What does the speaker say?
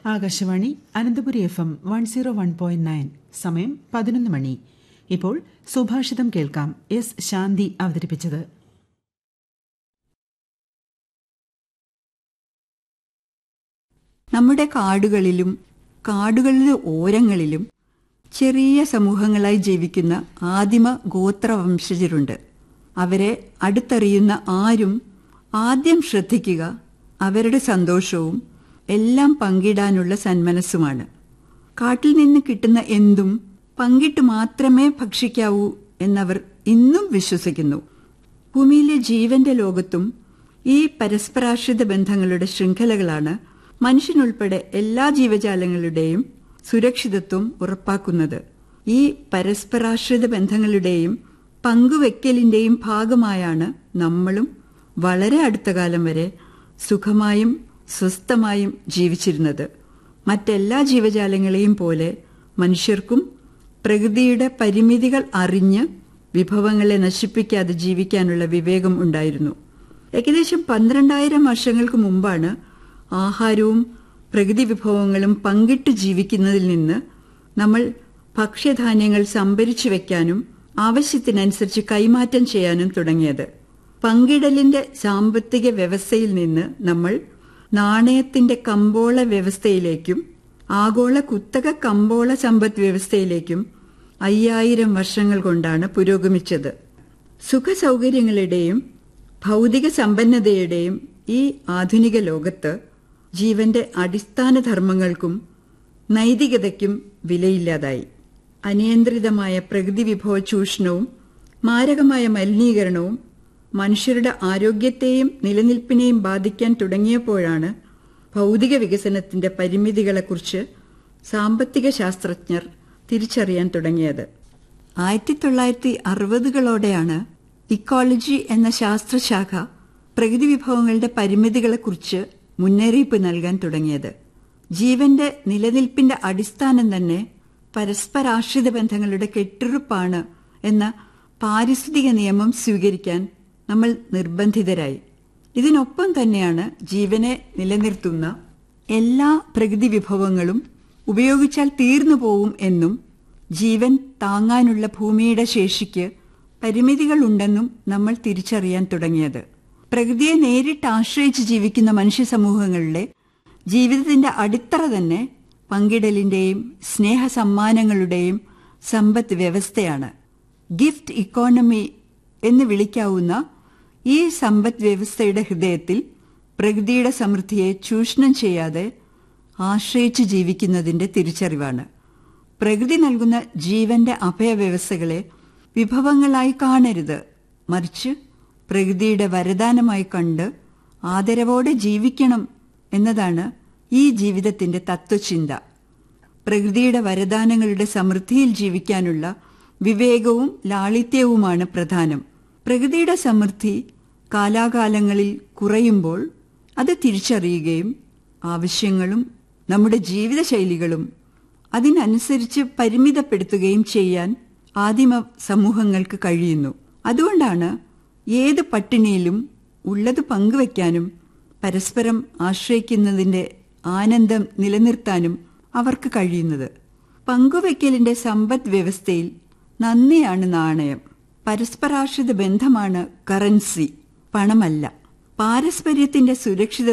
Akashvani Ananthapuri F M one zero one point nine സമയം പതിനൊന്ന് മണി ഇപ്പോൾ സുഭാഷിതം കേൾക്കാം എസ് ശാന്തി അവതരിപ്പിച്ചത് നമ്മുടെ കാടുകളിലും കാടുകളുടെ ഓരങ്ങളിലും ചെറിയ സമൂഹങ്ങളായി ജീവിക്കുന്ന ആദിമ ഗോത്രവംശജരുണ്ട് അവരെ അടുത്തറിയുന്ന ആരും ആദ്യം ശ്രദ്ധിക്കുക അവരുടെ സന്തോഷവും എല്ലാം പങ്കിടാനുള്ള സന്മനസ്സുമാണ് കാട്ടിൽ നിന്ന് കിട്ടുന്ന എന്തും പങ്കിട്ട് മാത്രമേ ഭക്ഷിക്കാവൂ എന്നവർ ഇന്നും വിശ്വസിക്കുന്നു ഭൂമിയിലെ ജീവന്റെ ലോകത്തും ഈ പരസ്പരാശ്രിത ബന്ധങ്ങളുടെ ശൃംഖലകളാണ് മനുഷ്യനുൾപ്പെടെ എല്ലാ ജീവജാലങ്ങളുടെയും സുരക്ഷിതത്വം ഉറപ്പാക്കുന്നത് ഈ പരസ്പരാശ്രിത ബന്ധങ്ങളുടെയും പങ്കുവെക്കലിന്റെയും ഭാഗമായാണ് നമ്മളും വളരെ അടുത്ത കാലം വരെ സുഖമായും സ്വസ്ഥമായും ജീവിച്ചിരുന്നത് മറ്റെല്ലാ ജീവജാലങ്ങളെയും പോലെ മനുഷ്യർക്കും പ്രകൃതിയുടെ പരിമിതികൾ അറിഞ്ഞ് വിഭവങ്ങളെ നശിപ്പിക്കാതെ ജീവിക്കാനുള്ള വിവേകം ഉണ്ടായിരുന്നു ഏകദേശം പന്ത്രണ്ടായിരം വർഷങ്ങൾക്ക് മുമ്പാണ് ആഹാരവും പ്രകൃതി വിഭവങ്ങളും പങ്കിട്ട് ജീവിക്കുന്നതിൽ നിന്ന് നമ്മൾ ഭക്ഷ്യധാന്യങ്ങൾ സംഭരിച്ചു വെക്കാനും ആവശ്യത്തിനനുസരിച്ച് കൈമാറ്റം ചെയ്യാനും തുടങ്ങിയത് പങ്കിടലിന്റെ സാമ്പത്തിക വ്യവസ്ഥയിൽ നിന്ന് നമ്മൾ നാണയത്തിന്റെ കമ്പോള വ്യവസ്ഥയിലേക്കും ആഗോള കുത്തക കമ്പോള സമ്പദ് വ്യവസ്ഥയിലേക്കും അയ്യായിരം വർഷങ്ങൾ കൊണ്ടാണ് പുരോഗമിച്ചത് സുഖസൗകര്യങ്ങളുടെയും ഭൗതിക സമ്പന്നതയുടെയും ഈ ആധുനിക ലോകത്ത് ജീവന്റെ അടിസ്ഥാന ധർമ്മങ്ങൾക്കും നൈതികതയ്ക്കും വിലയില്ലാതായി അനിയന്ത്രിതമായ പ്രകൃതി വിഭവ ചൂഷണവും മാരകമായ മലിനീകരണവും മനുഷ്യരുടെ ആരോഗ്യത്തെയും നിലനിൽപ്പിനെയും ബാധിക്കാൻ തുടങ്ങിയപ്പോഴാണ് ഭൗതിക വികസനത്തിന്റെ പരിമിതികളെക്കുറിച്ച് സാമ്പത്തിക ശാസ്ത്രജ്ഞർ തിരിച്ചറിയാൻ തുടങ്ങിയത് ആയിരത്തി തൊള്ളായിരത്തി അറുപതുകളോടെയാണ് ഇക്കോളജി എന്ന ശാസ്ത്രശാഖ പ്രകൃതി വിഭവങ്ങളുടെ പരിമിതികളെക്കുറിച്ച് മുന്നറിയിപ്പ് നൽകാൻ തുടങ്ങിയത് ജീവന്റെ നിലനിൽപ്പിന്റെ അടിസ്ഥാനം തന്നെ പരസ്പരാശ്രിത ബന്ധങ്ങളുടെ കെട്ടുറുപ്പാണ് എന്ന പാരിസ്ഥിതിക നിയമം സ്വീകരിക്കാൻ നമ്മൾ നിർബന്ധിതരായി ഇതിനൊപ്പം തന്നെയാണ് ജീവനെ നിലനിർത്തുന്ന എല്ലാ പ്രകൃതി വിഭവങ്ങളും ഉപയോഗിച്ചാൽ തീർന്നു പോവും എന്നും ജീവൻ താങ്ങാനുള്ള ഭൂമിയുടെ ശേഷിക്ക് പരിമിതികളുണ്ടെന്നും നമ്മൾ തിരിച്ചറിയാൻ തുടങ്ങിയത് പ്രകൃതിയെ നേരിട്ട് ആശ്രയിച്ച് ജീവിക്കുന്ന മനുഷ്യ സമൂഹങ്ങളുടെ ജീവിതത്തിന്റെ അടിത്തറ തന്നെ പങ്കിടലിന്റെയും സ്നേഹസമ്മാനങ്ങളുടെയും സമ്പദ് വ്യവസ്ഥയാണ് ഗിഫ്റ്റ് ഇക്കോണമി എന്ന് വിളിക്കാവുന്ന ഈ സമ്പദ് വ്യവസ്ഥയുടെ ഹൃദയത്തിൽ പ്രകൃതിയുടെ സമൃദ്ധിയെ ചൂഷണം ചെയ്യാതെ ആശ്രയിച്ച് ജീവിക്കുന്നതിന്റെ തിരിച്ചറിവാണ് പ്രകൃതി നൽകുന്ന ജീവന്റെ അഭയവ്യവസ്ഥകളെ വിഭവങ്ങളായി കാണരുത് മറിച്ച് പ്രകൃതിയുടെ വരദാനമായി കണ്ട് ആദരവോടെ ജീവിക്കണം എന്നതാണ് ഈ ജീവിതത്തിന്റെ തത്വചിന്ത പ്രകൃതിയുടെ വരദാനങ്ങളുടെ സമൃദ്ധിയിൽ ജീവിക്കാനുള്ള വിവേകവും ലാളിത്യവുമാണ് പ്രധാനം പ്രകൃതിയുടെ സമൃദ്ധി കാലാകാലങ്ങളിൽ കുറയുമ്പോൾ അത് തിരിച്ചറിയുകയും ആവശ്യങ്ങളും നമ്മുടെ ജീവിതശൈലികളും അതിനനുസരിച്ച് പരിമിതപ്പെടുത്തുകയും ചെയ്യാൻ ആദിമ സമൂഹങ്ങൾക്ക് കഴിയുന്നു അതുകൊണ്ടാണ് ഏത് പട്ടിണിയിലും ഉള്ളത് പങ്കുവയ്ക്കാനും പരസ്പരം ആശ്രയിക്കുന്നതിന്റെ ആനന്ദം നിലനിർത്താനും അവർക്ക് കഴിയുന്നത് പങ്കുവയ്ക്കലിന്റെ സമ്പദ് വ്യവസ്ഥയിൽ നന്ദിയാണ് നാണയം പരസ്പരാശ്രിത ബന്ധമാണ് കറൻസി പണമല്ല പാരസ്പര്യത്തിന്റെ സുരക്ഷിത